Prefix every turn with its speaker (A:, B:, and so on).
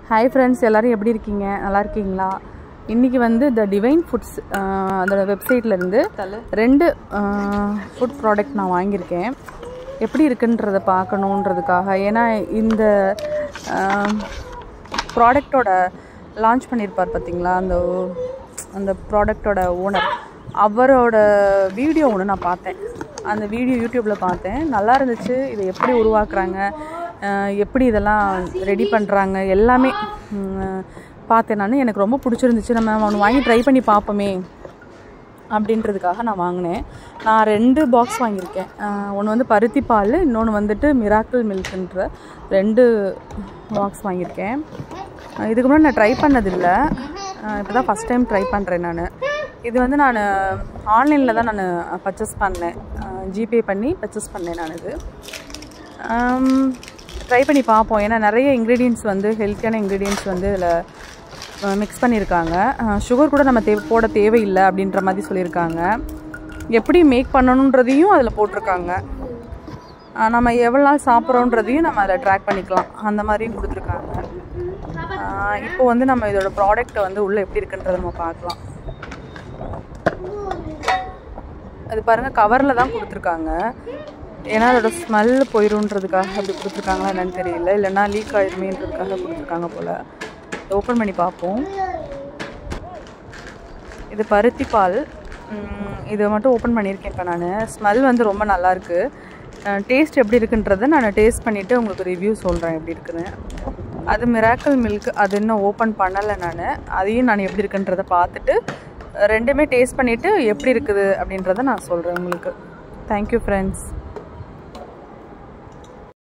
A: hi friends எல்லோரும் எப்படி இருக்கீங்க நல்லா இருக்கீங்களா இன்றைக்கி வந்து த டிவைன் ஃபுட்ஸ் அதோட வெப்சைட்லேருந்து ரெண்டு ஃபுட் ப்ராடக்ட் நான் வாங்கியிருக்கேன் எப்படி இருக்குன்றதை பார்க்கணுன்றதுக்காக ஏன்னா இந்த ப்ராடக்டோட லான்ச் பண்ணியிருப்பார் பார்த்தீங்களா அந்த அந்த ப்ராடக்டோட ஓனர் அவரோட வீடியோ ஒன்று நான் பார்த்தேன் அந்த வீடியோ யூடியூப்பில் பார்த்தேன் நல்லா இருந்துச்சு இதை எப்படி உருவாக்குறாங்க அஹ் எப்படி இதெல்லாம் ரெடி பண்ணுறாங்க எல்லாமே உம், பார்த்தேன் நான் எனக்கு ரொம்ப பிடிச்சிருந்துச்சு நம்ம ஒன்று வாங்கி ட்ரை பண்ணி பார்ப்போமே அப்படின்றதுக்காக நான் வாங்கினேன் நான் ரெண்டு பாக்ஸ் வாங்கியிருக்கேன் ஒன்று வந்து பருத்தி பால் இன்னொன்று வந்துட்டு மிராக்கிள் மில்க்ன்ற ரெண்டு பாக்ஸ் வாங்கியிருக்கேன் அஹ் இதுக்கு முன்னாடி நான் ட்ரை பண்ணதில்லை இப்போ தான் ஃபஸ்ட் டைம் ட்ரை பண்ணுறேன் நான் இது வந்து நான் ஆன்லைனில் தான் நான் பர்ச்சேஸ் பண்ணேன் ஜிபே பண்ணி பர்ச்சேஸ் பண்ணேன் நான் இது ட்ரை பண்ணி பார்ப்போம் ஏன்னா நிறைய இன்க்ரீடியன்ட்ஸ் வந்து ஹெல்த்தியான இன்க்ரீடியன்ட்ஸ் வந்து இதில் மிக்ஸ் பண்ணியிருக்காங்க சுகர் கூட நம்ம தே போட தேவையில்லை அப்படின்ற மாதிரி சொல்லியிருக்காங்க எப்படி மேக் பண்ணணுன்றதையும் அதில் போட்டிருக்காங்க ஆஹ் நம்ம எவ்வளோ நாள் சாப்பிட்றோன்றதையும் நம்ம அதில் ட்ராக் பண்ணிக்கலாம் அந்த மாதிரியும் கொடுத்துருக்காங்க ஆஹ் இப்போ வந்து நம்ம இதோட ப்ராடக்ட்டை வந்து உள்ளே எப்படி இருக்குன்றதை நம்ம பார்க்கலாம் அது பாருங்கள் கவரில் தான் கொடுத்துருக்காங்க ஏன்னா அதோட ஸ்மெல் போயிருன்றதுக்காக அப்படி கொடுத்துருக்காங்களா என்னன்னு தெரியல இல்லைன்னா லீக் ஆயிருமேன்றதுக்காக கொடுத்துருக்காங்க போல் ஓப்பன் பண்ணி பார்ப்போம் இது பருத்தி பால் உம், இதை மட்டும் ஓப்பன் பண்ணியிருக்கேன் இப்போ நான் ஸ்மெல் வந்து ரொம்ப நல்லாயிருக்கு டேஸ்ட் எப்படி இருக்குன்றதை நான் டேஸ்ட் பண்ணிவிட்டு உங்களுக்கு ரிவ்யூ சொல்கிறேன் எப்படி இருக்குன்னு அது மிராக்கல் மில்க் அது இன்னும் ஓப்பன் பண்ணலை நான் அதையும் நான் எப்படி இருக்குன்றதை பார்த்துட்டு ரெண்டுமே டேஸ்ட் பண்ணிவிட்டு எப்படி இருக்குது அப்படின்றத நான் சொல்கிறேன் உங்களுக்கு தேங்க்யூ ஃப்ரெண்ட்ஸ்